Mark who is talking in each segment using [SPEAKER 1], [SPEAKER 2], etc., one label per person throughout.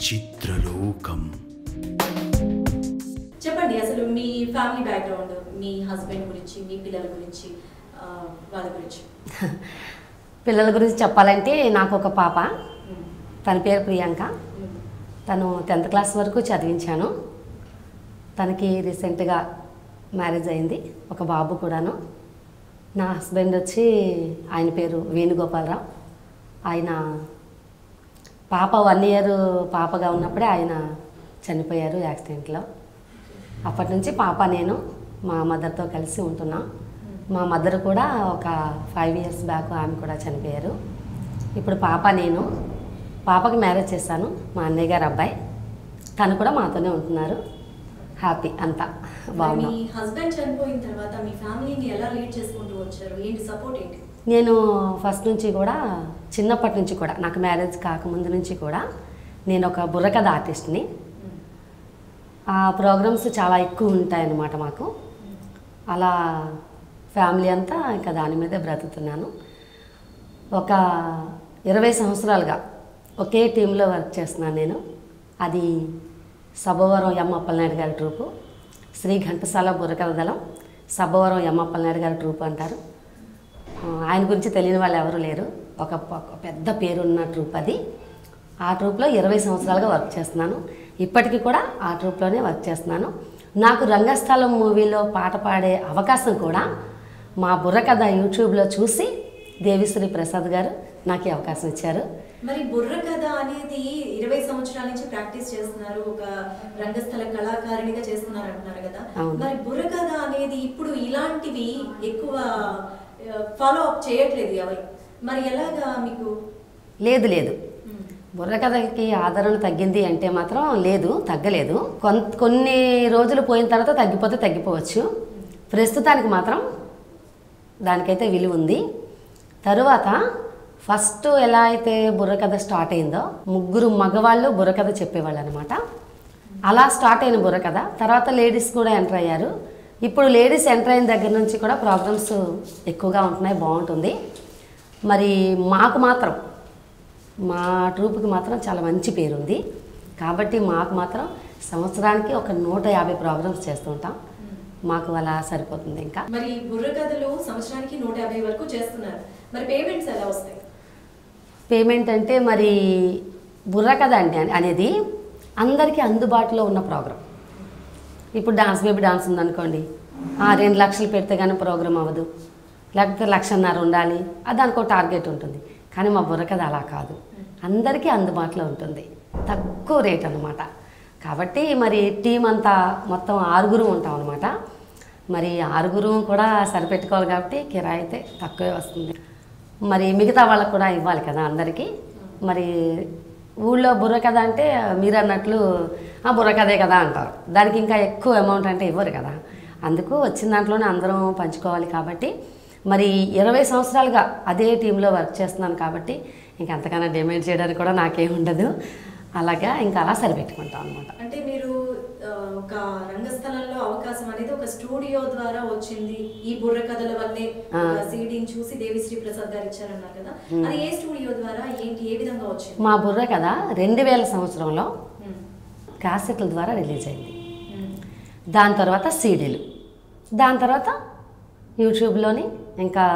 [SPEAKER 1] చిత్రలోకం
[SPEAKER 2] చెప్పండి అసలు మీ ఫ్యామిలీ బ్యాక్గ్రౌండ్ మీ హస్బెండ్ గురించి మీ పిల్లల గురించి ఆ, వాళ్ళ గురించి
[SPEAKER 3] పిల్లల గురించి చెప్పాలంటే నాకు ఒక పాప
[SPEAKER 2] మ్మ్.
[SPEAKER 3] తన పేరు ప్రియాంక
[SPEAKER 2] మ్మ్.
[SPEAKER 3] తను టెన్త్ క్లాస్ వరకు చదివించాను తనకి రీసెంట్గా మ్యారేజ్ అయింది ఒక బాబు కూడాను నా హస్బెండ్ వచ్చి ఆయన పేరు వేణుగోపాలరావు ఆయన పాప వన్ ఇయర్ పాపగా ఉన్నప్పుడే ఆయన చనిపోయారు యాక్సిడెంట్లో అప్పటి నుంచి పాప నేను మా మదర్తో కలిసి ఉంటున్నాం మా మదర్ కూడా ఒక ఫైవ్ ఇయర్స్ బ్యాక్ ఆమె కూడా చనిపోయారు ఇప్పుడు పాప నేను పాపకి మ్యారేజ్ చేశాను మా అన్నయ్య గారు అబ్బాయి తను కూడా మాతోనే ఉంటున్నారు హ్యాపీ అంతా
[SPEAKER 2] మరి మీ
[SPEAKER 3] బాగున్నాం
[SPEAKER 2] హస్బెండ్ చనిపోయిన తర్వాత మీ ఫ్యామిలీని ఎలా లీడ్ చేసుకుంటూ వచ్చారు ఏంటి సపోర్ట్ ఏంటి
[SPEAKER 3] నేను ఫస్ట్ నుంచి కూడా చిన్నప్పటి నుంచి కూడా నాకు మ్యారేజ్ కాకముందు నుంచి కూడా నేను ఒక బుర్రకథ ఆర్టిస్ట్ని
[SPEAKER 2] మ్మ్.
[SPEAKER 3] ఆ ప్రోగ్రామ్స్ చాలా ఎక్కువ ఉంటాయన్నమాట మాకు అలా ఫ్యామిలీ అంతా ఇంకా దాని మీదే బ్రతుకుతున్నాను ఒక ఇరవై సంవత్సరాలుగా ఒకే టీంలో వర్క్ చేస్తున్నాను నేను అది సభవరం ఎం అప్పలనాయుడు గారి ట్రూపు శ్రీ ఘంటసాల బుర్రకథ దళం సభవరం ఎం అప్పలనాయుడు గారి ట్రూప్ అంటారు ఆ, ఆయన గురించి తెలియని వాళ్ళు ఎవరు లేరు ఒక ఒక పెద్ద పేరున్న ట్రూప్ అది ఆ ట్రూప్లో ఇరవై సంవత్సరాలుగా వర్క్ చేస్తున్నాను ఇప్పటికీ కూడా ఆ ట్రూప్లోనే వర్క్ చేస్తున్నాను నాకు రంగస్థలం మూవీలో పాట పాడే అవకాశం కూడా మా బుర్రకథ యూట్యూబ్లో చూసి దేవిశ్రీ ప్రసాద్ గారు నాకు ఈ అవకాశం ఇచ్చారు
[SPEAKER 2] మరి బుర్ర కథ అనేది ఇరవై సంవత్సరాల నుంచి ప్రాక్టీస్ చేస్తున్నారు ఒక రంగస్థల కళాకారిణిగా చేస్తున్నారు అంటున్నారు కదా
[SPEAKER 3] అవును.
[SPEAKER 2] మరి బుర్ర కథ అనేది ఇప్పుడు ఇలాంటివి ఎక్కువ ఫాలో అప్ చేయట్లేదు ఎవరు మరి ఎలాగా మీకు
[SPEAKER 3] లేదు లేదు
[SPEAKER 2] మ్మ్.
[SPEAKER 3] బుర్రకథకి ఆదరణ తగ్గింది అంటే మాత్రం లేదు తగ్గలేదు కొన్ కొన్ని రోజులు పోయిన తర్వాత తగ్గిపోతే తగ్గిపోవచ్చు ప్రస్తుతానికి మాత్రం దానికైతే విలువ ఉంది తరువాత ఫస్ట్ ఎలా అయితే బుర్రకథ స్టార్ట్ అయిందో ముగ్గురు మగవాళ్ళు బుర్రకథ చెప్పేవాళ్ళు అనమాట అలా స్టార్ట్ అయిన బుర్రకథ తర్వాత లేడీస్ కూడా ఎంటర్ అయ్యారు ఇప్పుడు లేడీస్ ఎంటర్ అయిన దగ్గర నుంచి కూడా ప్రోగ్రామ్స్ ఎక్కువగా ఉంటున్నాయి బాగుంటుంది మరి మాకు మాత్రం మా ట్రూప్కి మాత్రం చాలా మంచి పేరు ఉంది కాబట్టి మాకు మాత్రం సంవత్సరానికి ఒక నూట యాభై ప్రోగ్రామ్స్ చేస్తుంటాం మాకు అలా సరిపోతుంది ఇంకా
[SPEAKER 2] మరి బుర్ర కథలు సంవత్సరానికి నూట యాభై వరకు చేస్తున్నారు మరి పేమెంట్స్ ఎలా వస్తాయి
[SPEAKER 3] పేమెంట్ అంటే మరి బుర్రకథ అంటే అనేది అందరికీ అందుబాటులో ఉన్న ప్రోగ్రాం ఇప్పుడు డాన్స్ బేబీ డాన్స్ ఉందనుకోండి ఆ, రెండు లక్షలు పెడితే కానీ ప్రోగ్రామ్ అవ్వదు లేకపోతే లక్షన్నర ఉండాలి అది దానికి ఒక టార్గెట్ ఉంటుంది కానీ మా బుర్రకథ అలా కాదు అందరికీ అందుబాటులో ఉంటుంది తక్కువ రేట్ అనమాట కాబట్టి మరి టీం అంతా మొత్తం ఆరుగురు ఉంటాం అనమాట మరి ఆరుగురు కూడా సరిపెట్టుకోవాలి కాబట్టి కిరాయి అయితే తక్కువే వస్తుంది మరి మిగతా వాళ్ళకు కూడా ఇవ్వాలి కదా అందరికీ మరి ఊళ్ళో బుర్రకథ అంటే మీరు అన్నట్లు "ఆ, బుర్రకథే కదా అంటారు దానికి ఇంకా ఎక్కువ అమౌంట్ అంటే ఇవ్వరు కదా అందుకు వచ్చిన దాంట్లోనే అందరం పంచుకోవాలి కాబట్టి మరి ఇరవై సంవత్సరాలుగా అదే టీంలో వర్క్ చేస్తున్నాను కాబట్టి ఇంకా అంతకన్నా డిమాండ్ చేయడానికి కూడా నాకేం ఉండదు అలాగా ఇంకా అలా సరిపెట్టుకుంటాం అనమాట
[SPEAKER 2] అంటే మీరు ఆ, ఒక రంగస్థలంలో అవకాశం అనేది ఒక స్టూడియో ద్వారా వచ్చింది ఈ బుర్ర కథల వల్లే
[SPEAKER 3] ఆ.
[SPEAKER 2] సీడీని చూసి దేవిశ్రీ ప్రసాద్ గారు ఇచ్చారన్నారు కదా అది ఏ స్టూడియో ద్వారా ఏంటి ఏ విధంగా వచ్చింది
[SPEAKER 3] మా బుర్ర కథ రెండు వేల సంవత్సరంలో
[SPEAKER 2] మ్మ్.
[SPEAKER 3] క్యాసెట్ల ద్వారా రిలీజ్ అయింది
[SPEAKER 2] మ్మ్.
[SPEAKER 3] దాని తర్వాత సీడీలు దాని తర్వాత యూట్యూబ్లోని ఇంకా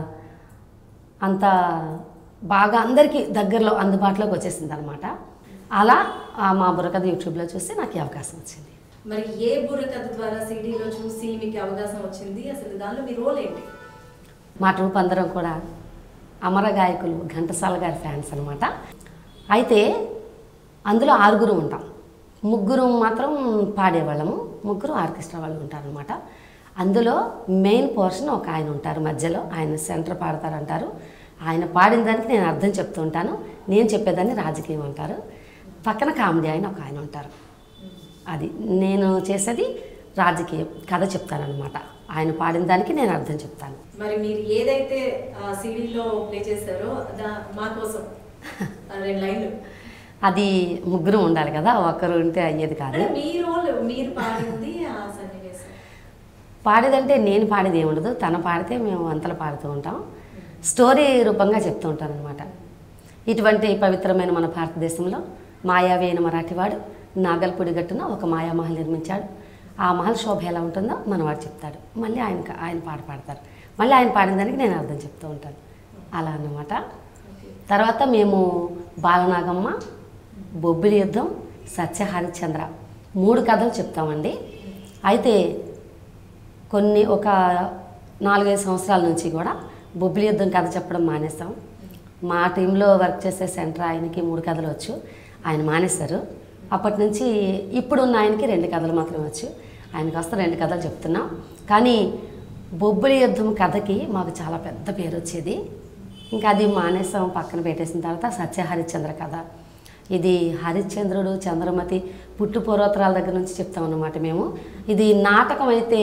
[SPEAKER 3] అంత బాగా అందరికీ దగ్గరలో అందుబాటులోకి వచ్చేసింది అనమాట అలా ఆ మా బుర్రకథ యూట్యూబ్లో చూసి నాకు ఈ అవకాశం వచ్చింది
[SPEAKER 2] మరి ఏ బుర్ర కథ ద్వారా సీడీలో చూసి మీకు అవకాశం వచ్చింది అసలు దానిలో మీ రోల్ ఏంటి
[SPEAKER 3] మా ట్రూప్ అందరం కూడా అమర గాయకులు ఘంటసాల గారి ఫ్యాన్స్ అనమాట అయితే అందులో ఆరుగురు ఉంటాం ముగ్గురు మాత్రం పాడేవాళ్ళము ముగ్గురు ఆర్కెస్ట్రా వాళ్ళు ఉంటారనమాట అందులో మెయిన్ పోర్షన్ ఒక ఆయన ఉంటారు మధ్యలో ఆయన సెంటర్ పాడతారంటారు ఆయన పాడిన దానికి నేను అర్థం చెప్తూ ఉంటాను నేను చెప్పేదాన్ని రాజకీయం అంటారు పక్కన కామెడీ ఆయన ఒక ఆయన ఉంటారు అది నేను చేసేది రాజకీయం కథ చెప్తానన్నమాట ఆయన పాడిన దానికి నేను అర్థం చెప్తాను
[SPEAKER 2] మరి మీరు ఏదైతే ఆ సీడీలో ప్లే చేశారో దా మా కోసం ఆ రెండు లైన్లు
[SPEAKER 3] అది ముగ్గురు ఉండాలి కదా ఒక్కరు ఉంటే అయ్యేది కాదు
[SPEAKER 2] అంటే మీ రోల్ మీరు పాడింది ఆ సన్నివేశం
[SPEAKER 3] పాడేదంటే నేను పాడేది ఏమి ఉండదు తను పాడితే మేము అంతలో పాడుతూ ఉంటాం స్టోరీ రూపంగా చెప్తూ ఉంటాను అనమాట ఇటువంటి పవిత్రమైన మన భారతదేశంలో మాయావి అయిన మరాఠీవాడు నాగల్పూడి గట్టున ఒక మాయామహల్ నిర్మించాడు ఆ మహల్ శోభ ఎలా ఉంటుందో మనవాడు చెప్తాడు మళ్ళీ ఆయన ఆయన పాట పాడతారు మళ్ళీ ఆయన పాడిన దానికి నేను అర్థం చెప్తూ ఉంటాను అలా అన్నమాట తర్వాత మేము బాలనాగమ్మ బొబ్బిలి యుద్ధం సత్య హరిశ్చంద్ర మూడు కథలు చెప్తామండి అయితే కొన్ని ఒక నాలుగైదు సంవత్సరాల నుంచి కూడా బొబ్బిలి యుద్ధం కథ చెప్పడం మానేస్తాం మా టీంలో వర్క్ చేసే సెంటర్ ఆయనకి మూడు కథలు వచ్చు ఆయన మానేశారు అప్పటి నుంచి ఇప్పుడున్న ఆయనకి రెండు కథలు మాత్రమే వచ్చు ఆయనకి వస్తే రెండు కథలు చెప్తున్నాం కానీ బొబ్బిలి యుద్ధం కథకి మాకు చాలా పెద్ద పేరు వచ్చేది ఇంకా అది మానేసాం పక్కన పెట్టేసిన తర్వాత సత్య హరిశ్చంద్ర కథ ఇది హరిశ్చంద్రుడు చంద్రమతి పుట్టు పూర్వోత్తరాల దగ్గర నుంచి చెప్తాం అన్నమాట మేము ఇది నాటకం అయితే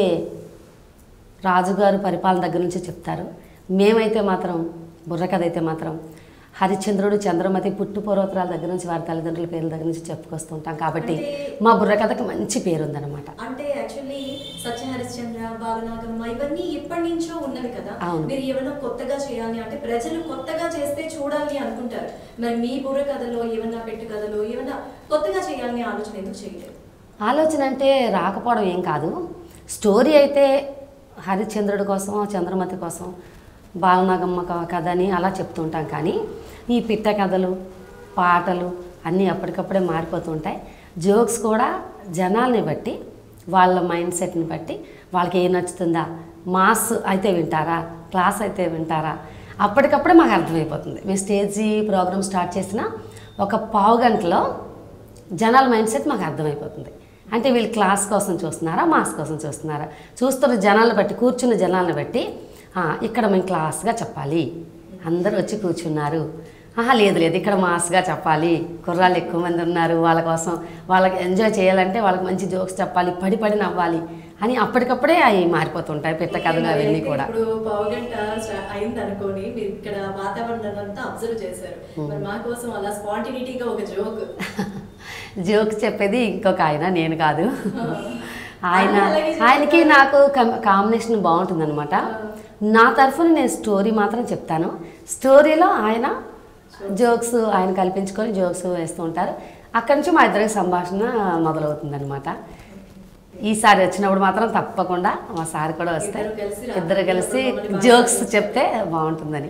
[SPEAKER 3] రాజుగారు పరిపాలన దగ్గర నుంచి చెప్తారు మేమైతే మాత్రం బుర్రకథ అయితే మాత్రం హరిశ్చంద్రుడు చంద్రమతి పుట్టు పూర్వోత్తరాల దగ్గర నుంచి వారి తల్లిదండ్రుల పేర్ల దగ్గర నుంచి చెప్పుకొస్తుంటాం కాబట్టి
[SPEAKER 2] అంటే-
[SPEAKER 3] మా బుర్రకథకి మంచి పేరు ఉందన్నమాట
[SPEAKER 2] అంటే యాక్చువల్లీ సత్య హరిశ్చంద్ర బాలనాగమ్మ ఇవన్నీ ఎప్పటి నుంచో ఉన్నవి కదా
[SPEAKER 3] అవును.
[SPEAKER 2] మీరు ఏమైనా కొత్తగా చేయాలి అంటే ప్రజలు కొత్తగా చేస్తే చూడాలి అనుకుంటారు మరి మీ బుర్ర కథలో ఏమన్నా పెట్టు కథలో ఏమన్నా కొత్తగా చేయాలని ఆలోచన ఎందుకు చేయలేదు
[SPEAKER 3] ఆలోచన అంటే రాకపోవడం ఏం కాదు స్టోరీ అయితే హరిశ్చంద్రుడి కోసం చంద్రమతి కోసం బాలనాగమ్మ క- కథ అని అలా చెప్తుంటాం కానీ ఈ పిట్ట కథలు పాటలు అన్నీ అప్పటికప్పుడే మారిపోతుంటాయి జోక్స్ కూడా జనాల్ని బట్టి వాళ్ళ మైండ్ సెట్ని బట్టి వాళ్ళకి ఏం నచ్చుతుందా మాస్ అయితే వింటారా క్లాస్ అయితే వింటారా అప్పటికప్పుడే మాకు అర్థమైపోతుంది మేము స్టేజీ ప్రోగ్రామ్ స్టార్ట్ చేసిన ఒక పావు గంటలో జనాల మైండ్ సెట్ మాకు అర్థమైపోతుంది అంటే వీళ్ళు క్లాస్ కోసం చూస్తున్నారా మాస్ కోసం చూస్తున్నారా చూస్తున్న జనాలను బట్టి కూర్చున్న జనాలను బట్టి "ఆ, ఇక్కడ మేము క్లాస్గా చెప్పాలి అందరూ వచ్చి కూర్చున్నారు ఆహా లేదు లేదు ఇక్కడ మాస్గా చెప్పాలి కుర్రాళ్ళు ఎక్కువ మంది ఉన్నారు వాళ్ళ కోసం వాళ్ళకి ఎంజాయ్ చేయాలంటే వాళ్ళకి మంచి జోక్స్ చెప్పాలి పడి పడి నవ్వాలి అని అప్పటికప్పుడే అవి మారిపోతుంటాయి పెట్ట కథలు అవన్నీ
[SPEAKER 2] అయితే
[SPEAKER 3] కూడా
[SPEAKER 2] ఇప్పుడు పావు గంట అయింది అనుకోని మీరు ఇక్కడ వాతావరణం అంతా అబ్జర్వ్ చేశారు మరి మా కోసం అలా స్పాంటినిటీగా ఒక జోక్
[SPEAKER 3] జోక్ చెప్పేది ఇంకొక ఆయన నేను కాదు ఆయన
[SPEAKER 2] అలాగే చెప్తారా?
[SPEAKER 3] ఆయనకి నాకు కాంబినేషన్ బాగుంటుందన్నమాట నా తరఫున నేను స్టోరీ మాత్రం చెప్తాను స్టోరీలో ఆయన జోక్స్ ఆయన కల్పించుకొని జోక్స్ వేస్తూ ఉంటారు అక్కడి నుంచి మా ఇద్దరికి సంభాషణ మొదలవుతుందన్నమాట ఈసారి వచ్చినప్పుడు మాత్రం తప్పకుండా మా సార్ కూడా వస్తే
[SPEAKER 2] ఇద్దరు కలిసి రా-
[SPEAKER 3] ఇద్దరు కలిసి
[SPEAKER 2] మమ్మల్ని బాగా
[SPEAKER 3] జోక్స్ చెప్తే బాగుంటుందని